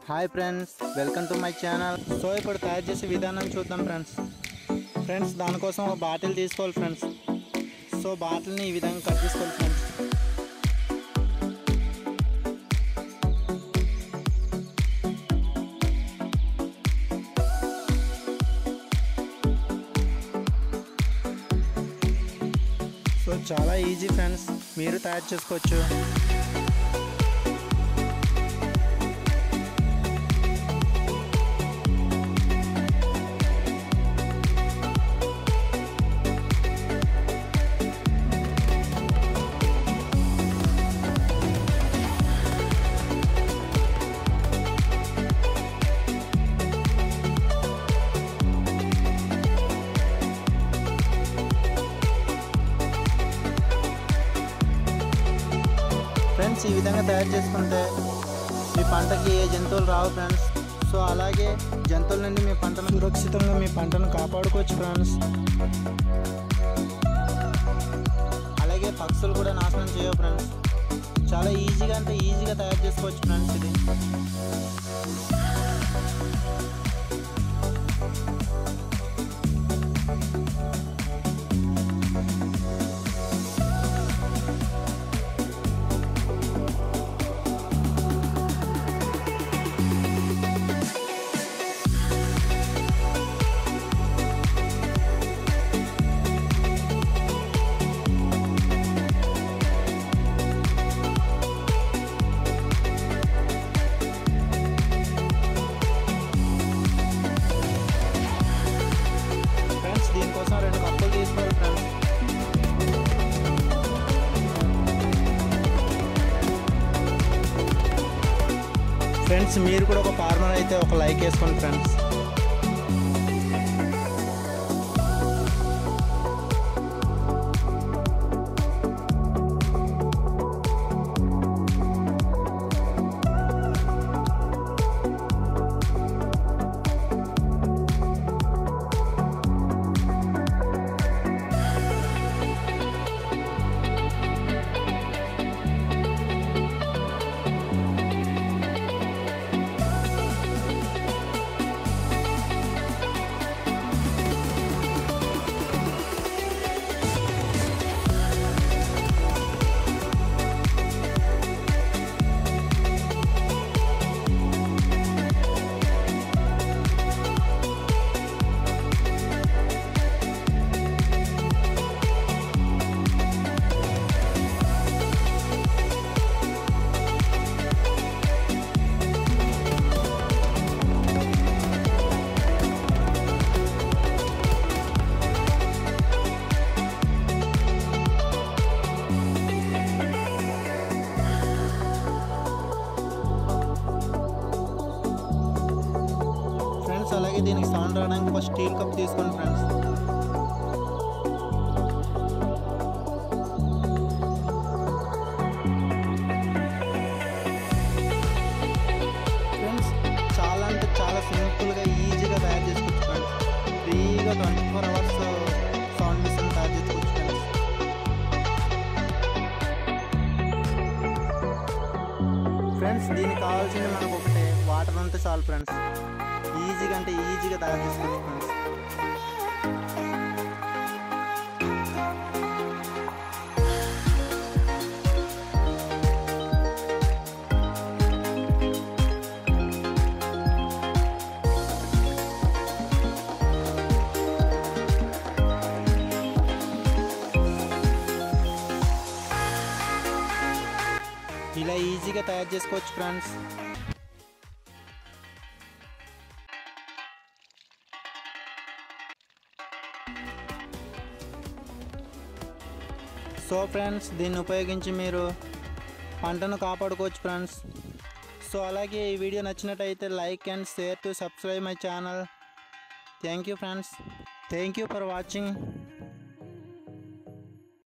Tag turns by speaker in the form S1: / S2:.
S1: hi friends welcome to my channel so ఇప్పుడు తయారు చేసే విధానం చూద్దాం ఫ్రెండ్స్ ఫ్రెండ్స్ దానికోసం ఒక బాటిల్ తీసుకోవాలి ఫ్రెండ్స్ సో బాటిల్ని ఈ విధంగా కట్ చేసుకోవాలి ఫ్రెండ్స్ సో చాలా ఈజీ ఫ్రెండ్స్ మీరు తయారు చేసుకోవచ్చు ఫ్రెండ్స్ ఈ విధంగా తయారు చేసుకుంటే మీ పంటకి ఏ జంతువులు రావు ఫ్రెండ్స్ సో అలాగే జంతువుల నుండి మీ పంటను సురక్షితంగా మీ పంటను కాపాడుకోవచ్చు ఫ్రెండ్స్ అలాగే పక్షులు కూడా నాశనం చేయవు ఫ్రెండ్స్ చాలా ఈజీగా అంటే ఈజీగా తయారు చేసుకోవచ్చు ఫ్రెండ్స్ ఇది ఫ్రెండ్స్ దీనికోసం రెండు కప్పులు తీసుకోవాలి ఫ్రెండ్స్ ఫ్రెండ్స్ మీరు కూడా ఒక ఫార్మర్ అయితే ఒక లైక్ వేసుకోండి ఫ్రెండ్స్ ఫ్రెండ్స్ అలాగే దీనికి సౌండ్ రావడానికి ఒక స్టీల్ కప్ తీసుకోండి ఫ్రెండ్స్ ఫ్రెండ్స్ చాలా అంటే చాలా సింపుల్గా ఈజీగా తయారు చేసుకోవచ్చు ఫ్రెండ్స్ ఫ్రీగా twenty four hours sound machine తయారు చేసుకోవచ్చు ఫ్రెండ్స్ ఫ్రెండ్స్ దీనికి కావాల్సింది మనకు ఒకటే వాటర్ ఉంటే చాలు ఫ్రెండ్స్ ఈజీగా అంటే ఈజీగా తయారు చేసుకోవచ్చు ఫ్రెండ్స్ ఇలా ఈజీగా తయారు చేసుకోవచ్చు ఫ్రెండ్స్ సో ఫ్రెండ్స్ దీన్ని ఉపయోగించి మీరు పంటను కాపాడుకోవచ్చు ఫ్రెండ్స్ సో అలాగే ఈ వీడియో నచ్చినట్టయితే like and share to subscribe my channel thank you friends thank you for watching